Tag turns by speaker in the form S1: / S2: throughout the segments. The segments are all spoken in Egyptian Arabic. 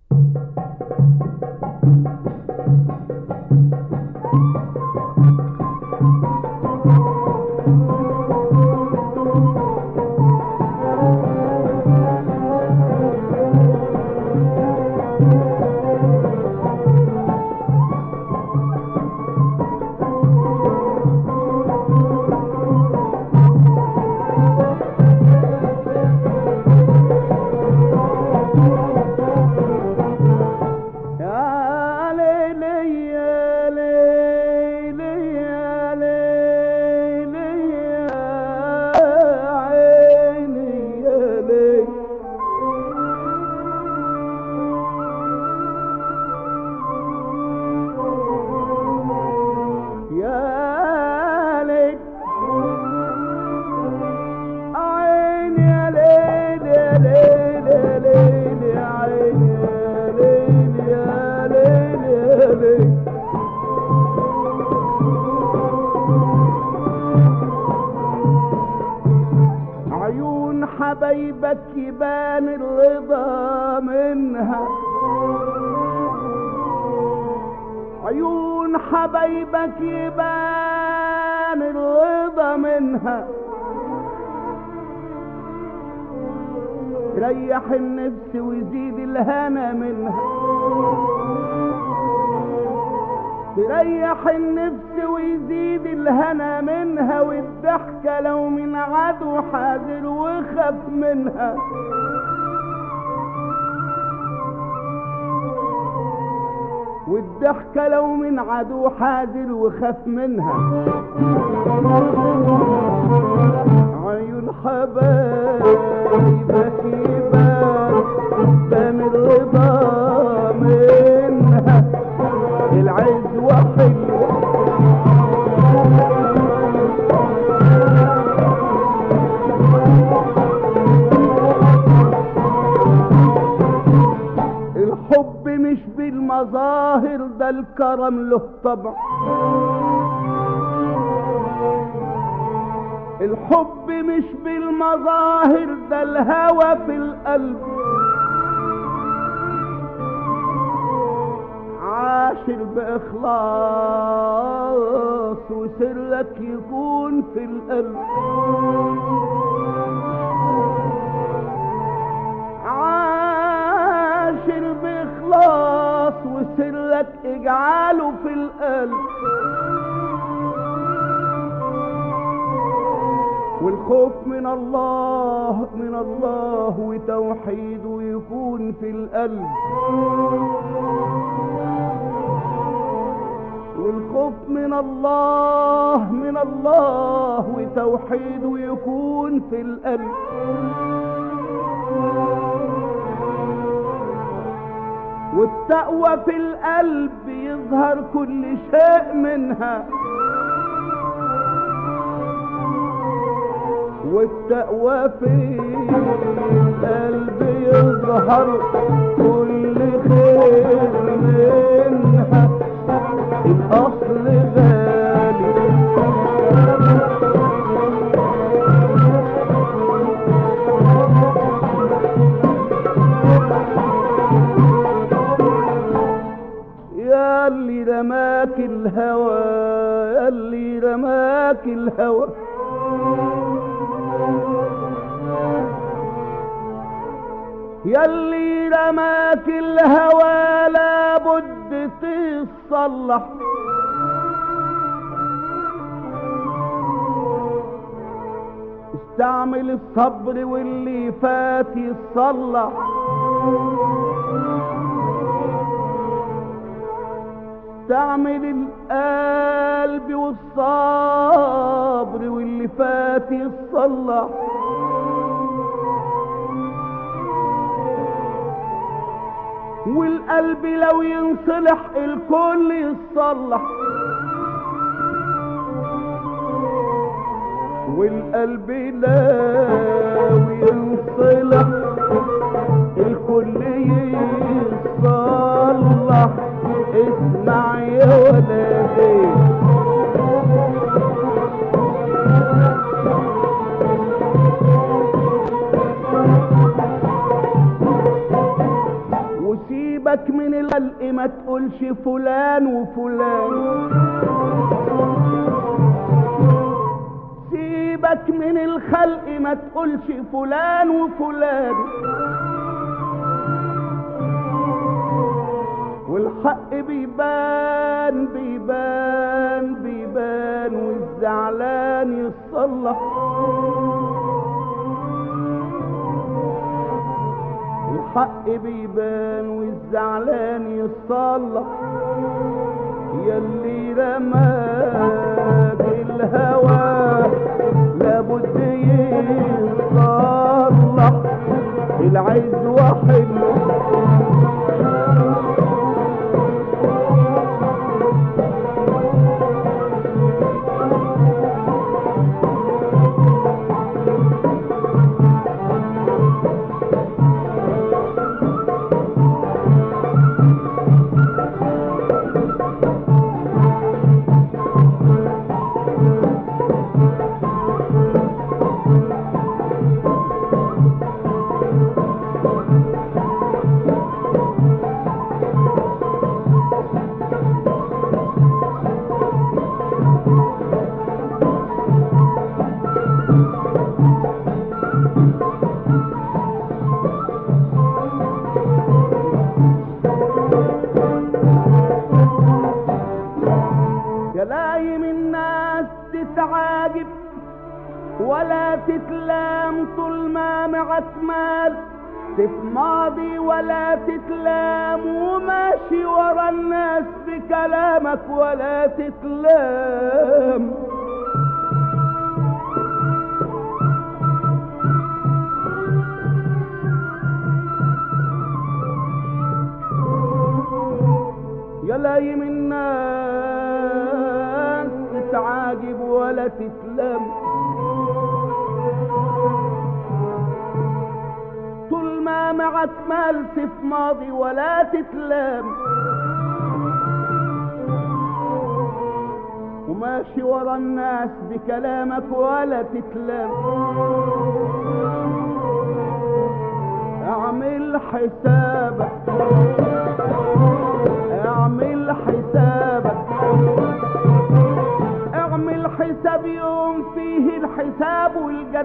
S1: يا ليلي يا ليلي يا ليلي يا عيني يا ليلي يا ليل عيني يا ليل يا ليل يا ليل يا عيني يا ليل يا ليل يا ليل عيون حبايبك يبان الرضا منها عيون حبايبك يبان الرضا منها يريح النفس ويزيد الهنا منها تريح النفس ويزيد الهنا منها والضحكة لو من عدو حاذر وخف منها والضحكة لو من عدو حاذر وخف منها عيون حبايبك يبان بان الرضا منها العزوة حلوة الحب مش بالمظاهر ده الكرم له طبع الحب مش بالمظاهر ده الهوى في القلب عاشر بإخلاص وسرك يكون في القلب عاشر بإخلاص وسرك اجعله في القلب والخوف من الله من الله وتوحيده يكون في القلب والخوف من الله من الله وتوحيده يكون في القلب والتقوى في القلب يظهر كل شيء منها والتقوى في القلب يظهر كل خير منها الأصل غالي يا اللي رماك الهوى يا اللي رماك الهوى ياللي رماك الهوى لابد تصلح استعمل الصبر واللي فات يصلح استعمل القلب والصبر واللي فات يصلح والقلب لو ينصلح الكل يصلح والقلب لو ينصلح الكل يصلح اسمع يا ولدي وسيبك من الخلق ما تقولش فلان وفلان سيبك من الخلق ما تقولش فلان وفلان والحق بيبان بيبان بيبان والزعلان يصلح الحق بيبان والزعلان يصلح يلي رماك الهوى لابد يصلح العز وحلو جلايم الناس تتعاجب ولا تتلام طول ما معك مال تتماضي ولا تتلام وماشي ورا الناس بكلامك ولا تتلام يا لايم الناس تتعاجب ولا تتلم طول ما معك مال في ماضي ولا تتلام وماشي ورا الناس بكلامك ولا تتلام اعمل حسابك اعمل حسابك اعمل حساب يوم فيه الحساب والجد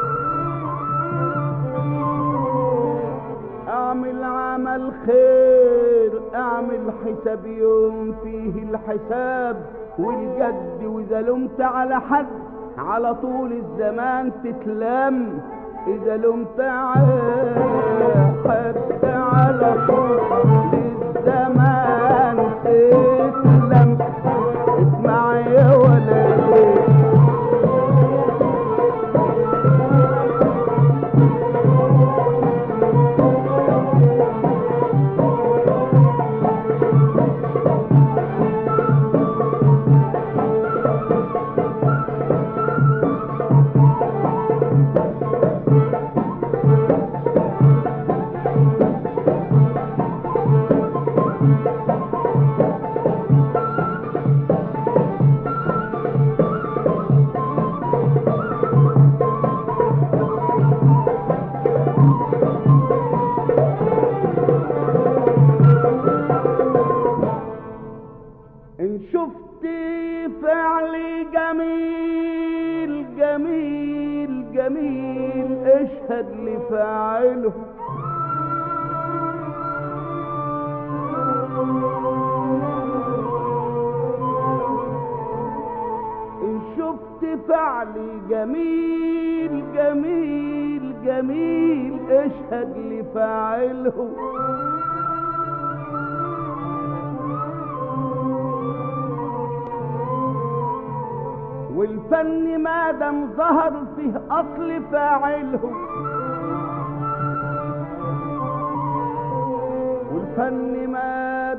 S1: اعمل عمل خير اعمل حساب يوم فيه الحساب والجد واذا لمت على حد على طول الزمان تتلم اذا لمت على حد على طول الزمان تتلم اسمع يا ولدي ان شفتي فعلي جميل جميل جميل اشهد لفاعله ان شفت فعلي جميل جميل جميل اشهد لفاعله والفن ما دام ظهر فيه اصل فاعله والفن ما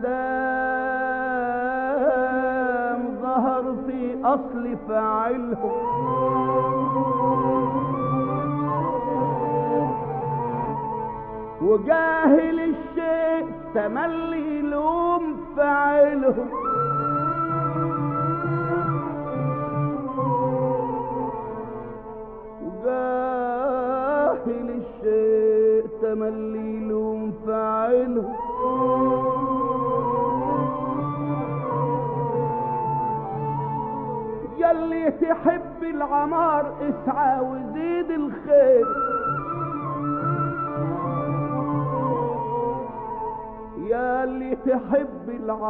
S1: دام ظهر في اصل فاعله وجاهل الشيء تملي لوم فاعله وجاهل الشيء تملي لوم فاعله تحب العمار اسعى وزيد الخير يا اللي تحب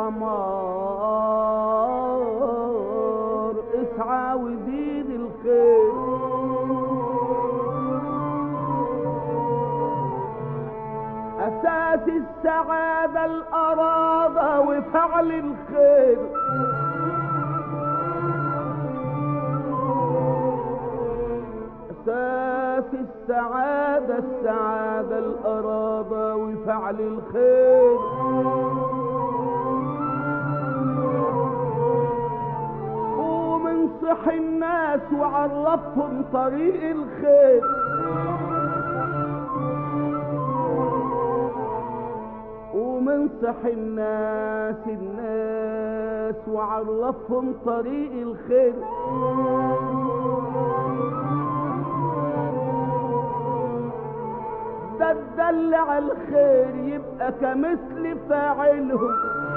S1: العمار اسعى وزيد الخير أساس السعادة الأراضة وفعل الخير أساس السعادة السعادة الأراضة وفعل الخير ومن صح الناس وعرفهم طريق الخير ومن صح الناس الناس وعرفهم طريق الخير ده تدلع الخير يبقى كمثل فاعلهم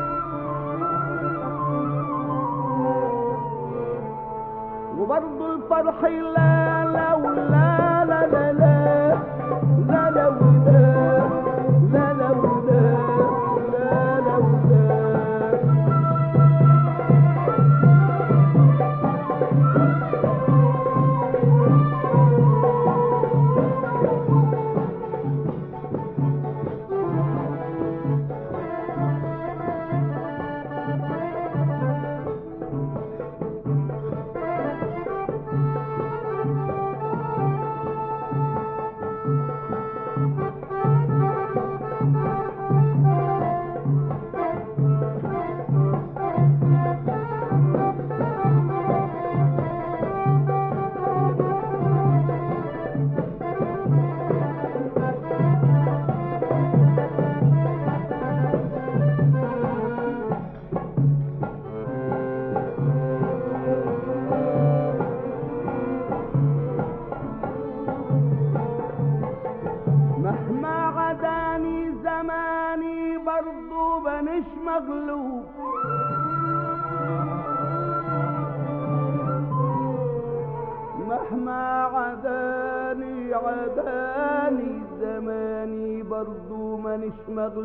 S1: وبرضه الفرح لا لا ولا لا لا لا لا لا ولا لا لا ولا لا لا ولا مهما عداني زماني برضو بنش مغلوب مهما عداني عداني زماني برضو منش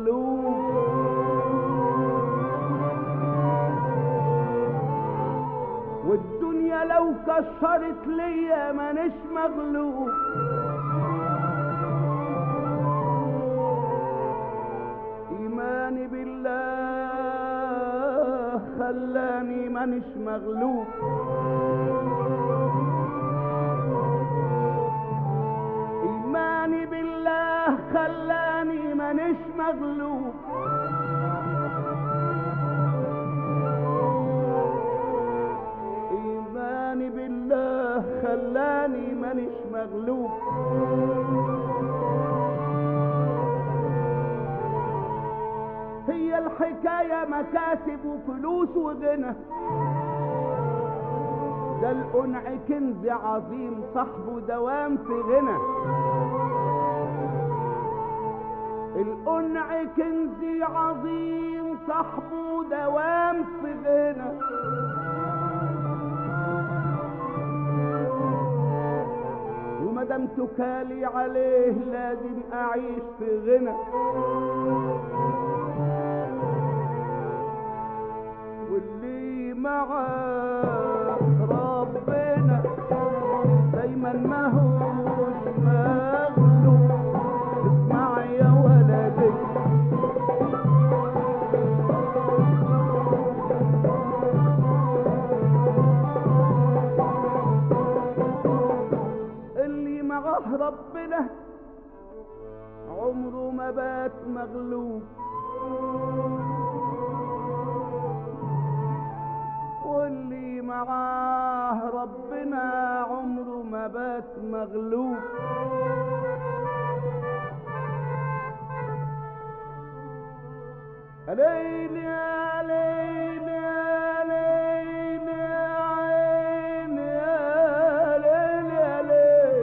S1: مغلوب والدنيا لو كشرت ليا منش مغلوب إيماني بالله خلاني مانيش مغلوب إيماني بالله خلاني مانيش مغلوب إيماني بالله خلاني مانيش مغلوب هي الحكاية مكاسب وفلوس وغنى ده القنع كنز عظيم صاحبه دوام في غنى القنع كنز عظيم صاحبه دوام في غنى ومدام تكالي عليه لازم اعيش في غنى واللي معاه ربنا دايما ما هوش مغلوب اسمع يا ولدي اللي معاه ربنا عمره ما بات مغلوب واللي معاه ربنا عمره ما بات مغلوب ليل يا ليل يا ليل يا عين يا ليل يا ليل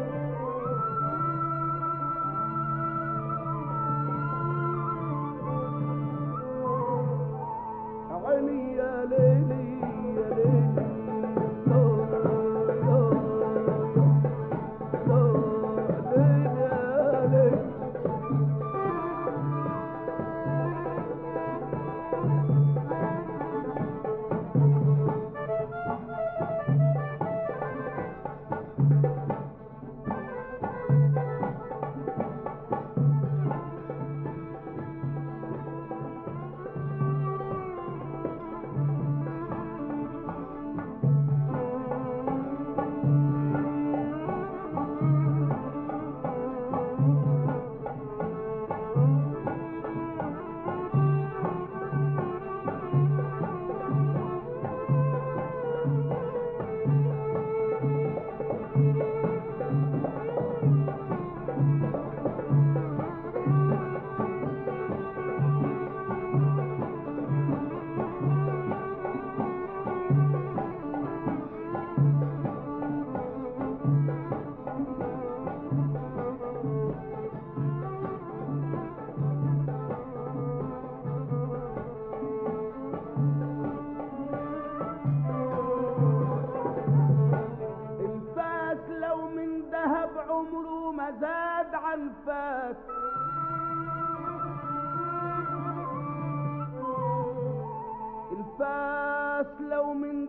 S1: عيني يا ليلي يا ليلي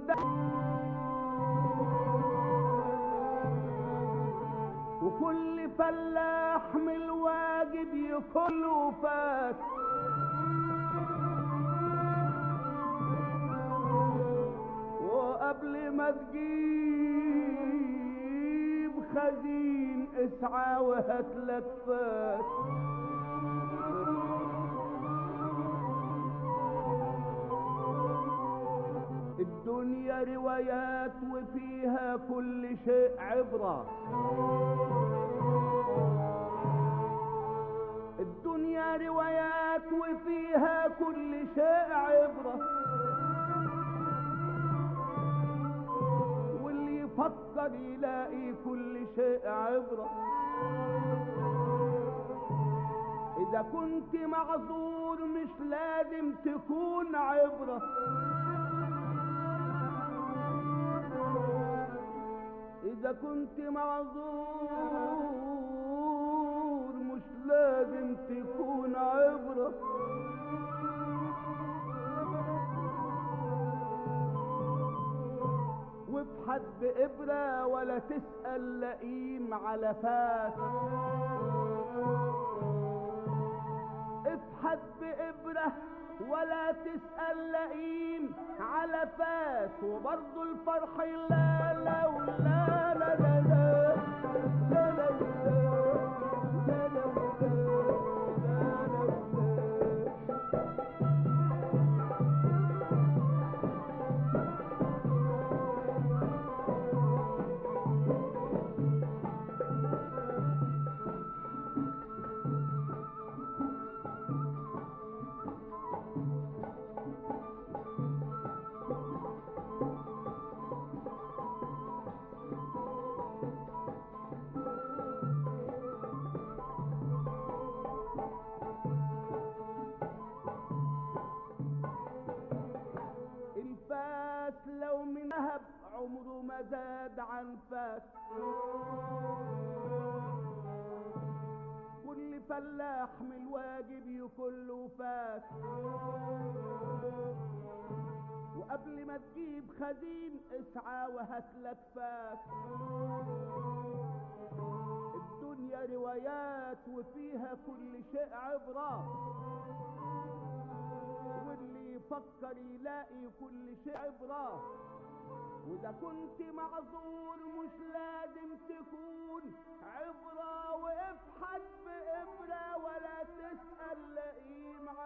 S1: ده وكل فلاح من الواجب يكل وفات وقبل ما تجيب خزين اسعى وهاتلك فات الدنيا روايات وفيها كل شيء عبرة الدنيا روايات وفيها كل شيء عبرة واللي يفكر يلاقي كل شيء عبرة إذا كنت معذور مش لازم تكون عبرة إذا كنت معذور مش لازم تكون عبرة وابحث بإبرة ولا تسأل لئيم على فاس ابحث بإبرة ولا تسأل لئيم على فاس وبرضه الفرح لا لا ولا لا لا لا لا لا لا لا لا لا لا الفاس لو من ذهب عمره ما زاد عن فاس كل فلاح من الواجب يكل فاس وقبل ما تجيب خزين اسعى وهاتلك فاس الدنيا روايات وفيها كل شيء عبره واللي يفكر يلاقي كل شيء عبرة وإذا كنت معذور مش لازم تكون عبرة وافحت بإبرة ولا تسأل لئيم